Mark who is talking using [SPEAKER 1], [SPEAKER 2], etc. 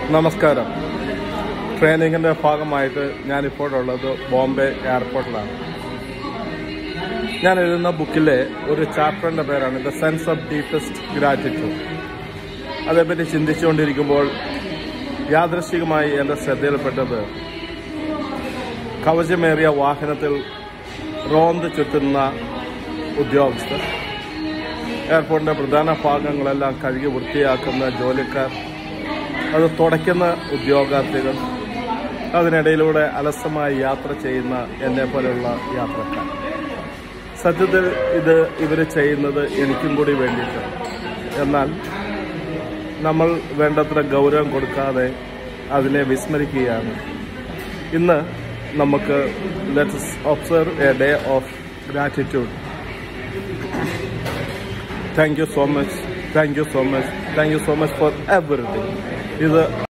[SPEAKER 1] നമസ്കാരം ട്രെയിനിങ്ങിന്റെ ഭാഗമായിട്ട് ഞാനിപ്പോൾ ഉള്ളത് ബോംബെ എയർപോർട്ടിലാണ് ഞാൻ എഴുതുന്ന ബുക്കിലെ ഒരു ചാപ്റ്ററിന്റെ പേരാണ് the sense of deepest gratitude അതേപ്പറ്റി ചിന്തിച്ചുകൊണ്ടിരിക്കുമ്പോൾ യാദൃശികമായി എൻ്റെ ശ്രദ്ധയിൽപ്പെട്ടത് കവചമേറിയ വാഹനത്തിൽ റോന്ത് ചുറ്റുന്ന ഉദ്യോഗസ്ഥർ എയർപോർട്ടിന്റെ പ്രധാന ഭാഗങ്ങളെല്ലാം കഴുകി വൃത്തിയാക്കുന്ന ജോലിക്കാർ അത് തുടയ്ക്കുന്ന ഉദ്യോഗാർത്ഥികൾ അതിനിടയിലൂടെ അലസമായി യാത്ര ചെയ്യുന്ന എന്നെ പോലെയുള്ള യാത്രക്കാർ സത്യത്തിൽ ഇത് ഇവർ ചെയ്യുന്നത് എനിക്കും കൂടി വേണ്ടിയിട്ടാണ് എന്നാൽ നമ്മൾ വേണ്ടത്ര ഗൗരവം കൊടുക്കാതെ അതിനെ വിസ്മരിക്കുകയാണ് ഇന്ന് നമുക്ക് let's observe a day of gratitude thank you so much thank you so much thank you so much for everything ഇത്